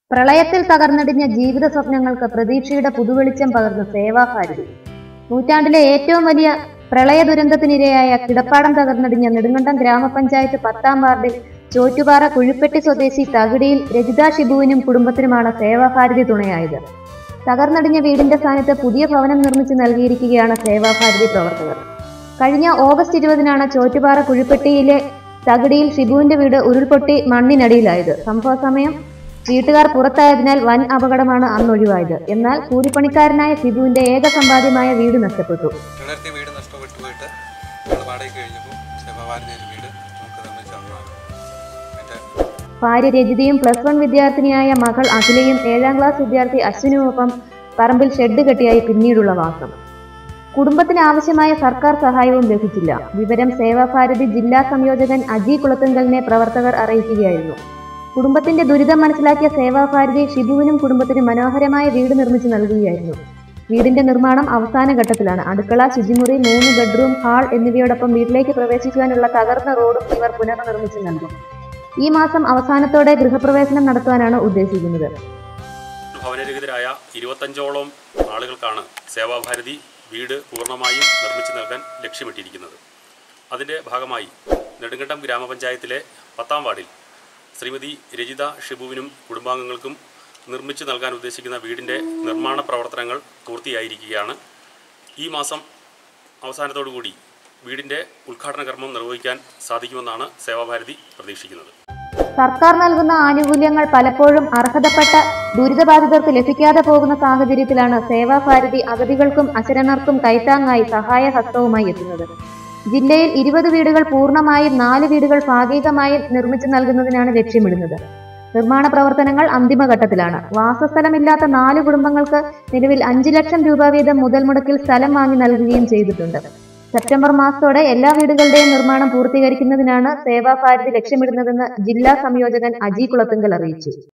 പ്രളയത്തിൽ തകർന്നടിഞ്ഞ ജീവിത സ്വപ്നങ്ങൾക്ക് പ്രതീക്ഷയുടെ പുതുവെളിച്ചം പകർന്ന സേവാഭാരതി നൂറ്റാണ്ടിലെ ഏറ്റവും വലിയ പ്രളയ ദുരന്തത്തിനിരയായ കിടപ്പാടം തകർന്നടിഞ്ഞ നെടുങ്കണ്ടം ഗ്രാമപഞ്ചായത്ത് പത്താം വാർഡിൽ ചോറ്റുപാറ കുഴിപ്പെട്ടി സ്വദേശി തകിടിയിൽ രജിത ഷിബുവിനും കുടുംബത്തിനുമാണ് സേവാഭാരതി തുണയായത് തകർന്നടിഞ്ഞ വീടിന്റെ സ്ഥാനത്ത് പുതിയ ഭവനം നിർമ്മിച്ച് നൽകിയിരിക്കുകയാണ് സേവാഭാരതി പ്രവർത്തകർ കഴിഞ്ഞ ഓഗസ്റ്റ് ഇരുപതിനാണ് ചോറ്റുപാറ കുഴിപ്പെട്ടിയിലെ തകിടിയിൽ ഷിബുവിന്റെ വീട് ഉരുൾപൊട്ടി മണ്ണിനടിയിലായത് സംഭവ സമയം വീട്ടുകാർ പുറത്തായതിനാൽ വൻ അപകടമാണ് അന്ന് ഒഴിവായത് എന്നാൽ കൂലിപ്പണിക്കാരനായ ഷിബുവിന്റെ ഏക സമ്പാദ്യമായ വീട് നഷ്ടപ്പെട്ടു കിണർത്തി വീട് നഷ്ടപ്പെട്ടു പോയിട്ട് ഞങ്ങൾ വാടകയ്ക്ക് കഴിഞ്ഞപ്പോൾ സേവാഭാരതിയിൽ വീട് നമുക്ക് നിർമ്മിച്ചു തന്നതാണ് എൻ്റെ ഭാര്യ രജിതയും പ്ലസ് വൺ വിദ്യാർത്ഥിനിയായ മകൾ അഖിലയും ഏഴാം ക്ലാസ് വിദ്യാർത്ഥി അശ്വിനുമൊപ്പം പറമ്പിൽ ഷെഡ് കെട്ടിയായി പിന്നീടുള്ള വാസം കുടുംബത്തിന് ആവശ്യമായ സർക്കാർ സഹായവും ലഭിച്ചില്ല വിവരം സേവാഭാരതി ജില്ലാ സംയോജകൻ അജി കുളത്തുങ്കലിനെ പ്രവർത്തകർ അറിയിക്കുകയായിരുന്നു കുടുംബത്തിന്റെ ദുരിതം മനസ്സിലാക്കിയ സേവാഭാരതി ഷിബുവിനും കുടുംബത്തിനും മനോഹരമായ വീട് നിർമ്മിച്ചു നൽകുകയായിരുന്നു വീടിന്റെ നിർമ്മാണം അവസാന ഘട്ടത്തിലാണ് അടുക്കള ശുചിമുറി മൂന്ന് ബെഡ്റൂം ഹാൾ എന്നിവയോടൊപ്പം വീട്ടിലേക്ക് പ്രവേശിക്കുവാനുള്ള തകർന്ന റോഡും ഇവർ പുനർനിർമ്മിച്ചു നൽകും ഈ മാസം അവസാനത്തോടെ ഗൃഹപ്രവേശനം നടത്തുവാനാണ് ഉദ്ദേശിക്കുന്നത് ഭവനരഹിതരായ ഇരുപത്തഞ്ചോളം ആളുകൾക്കാണ് സേവാഭാരതി വീട് പൂർണ്ണമായും നിർമ്മിച്ചു നൽകാൻ ലക്ഷ്യമിട്ടിരിക്കുന്നത് അതിൻ്റെ ഭാഗമായി നെടുങ്കണ്ടം ഗ്രാമപഞ്ചായത്തിലെ പത്താം വാർഡിൽ ശ്രീമതി രജിത ഷിബുവിനും കുടുംബാംഗങ്ങൾക്കും നിർമ്മിച്ചു നൽകാൻ ഉദ്ദേശിക്കുന്ന വീടിൻ്റെ നിർമ്മാണ പ്രവർത്തനങ്ങൾ പൂർത്തിയായിരിക്കുകയാണ് ഈ മാസം അവസാനത്തോടുകൂടി വീടിൻ്റെ ഉദ്ഘാടന കർമ്മം നിർവഹിക്കാൻ സാധിക്കുമെന്നാണ് സേവാഭാരതി പ്രതീക്ഷിക്കുന്നത് സർക്കാർ നൽകുന്ന ആനുകൂല്യങ്ങൾ പലപ്പോഴും അർഹതപ്പെട്ട ദുരിതബാധിതർക്ക് ലഭിക്കാതെ പോകുന്ന സാഹചര്യത്തിലാണ് സേവാഭാരതി അഗതികൾക്കും അശരണർക്കും കൈത്താങ്ങായി സഹായഹസ്തവുമായി എത്തുന്നത് ജില്ലയിൽ ഇരുപത് വീടുകൾ പൂർണ്ണമായും നാല് വീടുകൾ ഭാഗികമായും നിർമ്മിച്ചു നൽകുന്നതിനാണ് ലക്ഷ്യമിടുന്നത് നിർമ്മാണ പ്രവർത്തനങ്ങൾ അന്തിമഘട്ടത്തിലാണ് വാസസ്ഥലമില്ലാത്ത നാല് കുടുംബങ്ങൾക്ക് നിലവിൽ അഞ്ചു ലക്ഷം രൂപ വീതം മുതൽ മുടക്കിൽ സ്ഥലം വാങ്ങി നൽകുകയും ചെയ്തിട്ടുണ്ട് സെപ്റ്റംബർ മാസത്തോടെ എല്ലാ വീടുകളുടെയും നിർമ്മാണം പൂർത്തീകരിക്കുന്നതിനാണ് സേവാഭാരതി ലക്ഷ്യമിടുന്നതെന്ന് ജില്ലാ സംയോജകൻ അജി കുളത്തുങ്കൽ അറിയിച്ചു